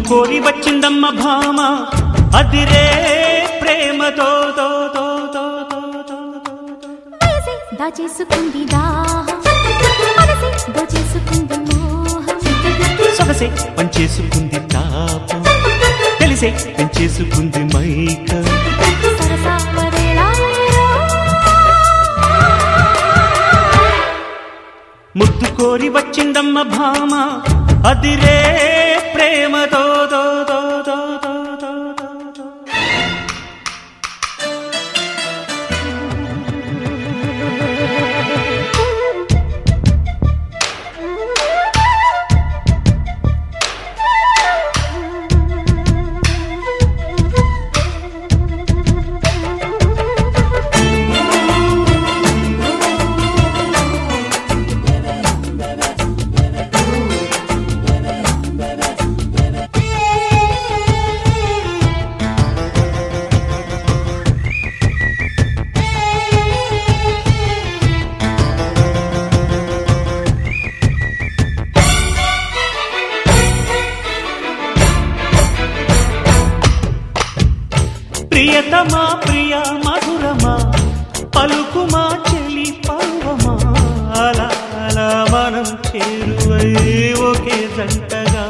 కోరి వచ్చిందమ్మ భామ అదిరే ప్రేమతో తో, తో, తో, తో, తో, తో. వయసే దాచేసుకుంది దాహం మనసే దోచేసుకుంది మోహం సొగసే పంచేసుకుంది తాపం తెలిసే పెంచేసుకుంది మైక సరసాల వేళాయో. ముద్దు కోరి వచ్చిందమ్మ భామ అదిరే ప్రేమతో తో, తో, తో, తో, తో, తో, తో. ప్రియతమా ప్రియ మధురమా పలుకుమా చెలి పర్వమా అలా అలా మనం చేరువై ఒకే జంటగా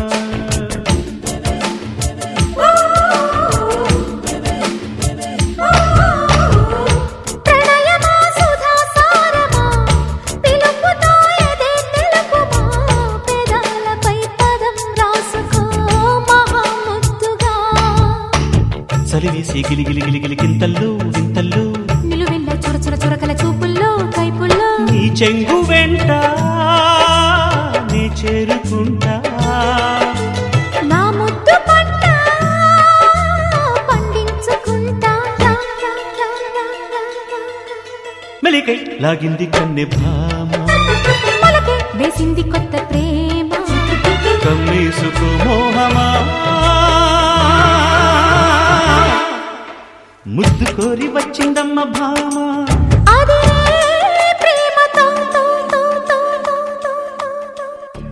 ప్రణయమా సుధా సారమా పిలుపుతో ఎదే తెలుపుమా పెదాలపై పదం రాసుకో మహాముద్దుగా చలివేసి గిలిగిలి గిలిగిలి గింతల్లో వింతల్లో నిలువెల్ల చురచుర చురకల చూపుల్లో కైపుల్లో నీ చెంగు వెంట నీ చేరుకుంటా నా ముద్దు పంట పండించుకుంటా రా, రా, రా, రా, రా, రా. మెలికై లాగింది కన్నె భామ మొలకే వేసింది కొత్త ప్రేమ కమ్మేసుకో మోహమా ముద్దు కోరి వచ్చిందమ్మ భామ అదే ప్రేమతో తో, తో, తో, తో, తో, తో.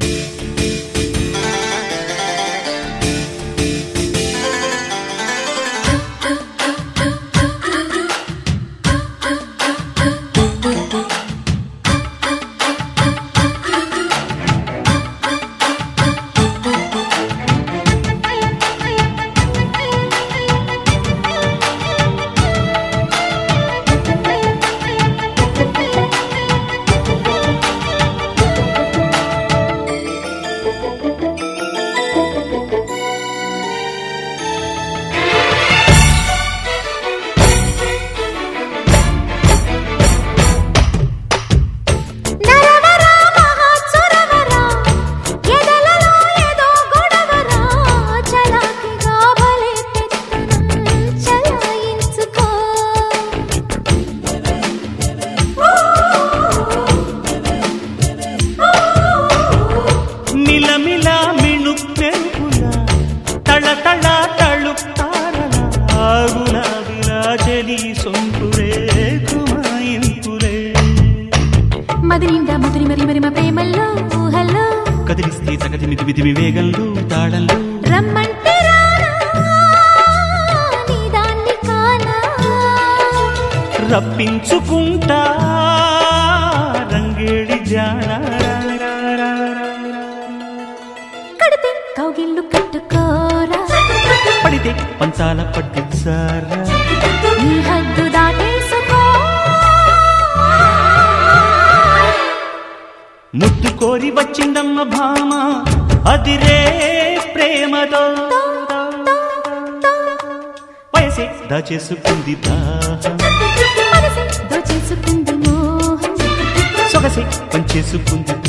నరవరా మహాచురవరా ఎదలలో ఏదో గొడవరా చలాకిగా భలే పెత్తనం చలాయించుకో మిలమిల మిణు పెరుగుల తళ తళ తళు తారల గులాబిలా చలి సొంపురే కుమాయింపురే మది నిండా ముదిరి మరి మరి మా ప్రేమల్లో ఊహల్లో కదిలిస్తే సగతి మిది మిది వేగంలో తాళంలో రమ్మంటే రానా నీ దాన్ని కానా రప్పించుకుంటా రంగేడి జాణ కడితే కౌగిళ్ళు కట్టుకోరా పడితే పంతాల పట్టించారా నీ హద్దు దాటేసుకో ముద్దు కోరి వచ్చిందమ్మ భామ అదిరే ప్రేమతో వయసే దాచేసుకుంది దాహం మనసే దోచేసుకుంది మోహం సొగసే పంచేసుకుంది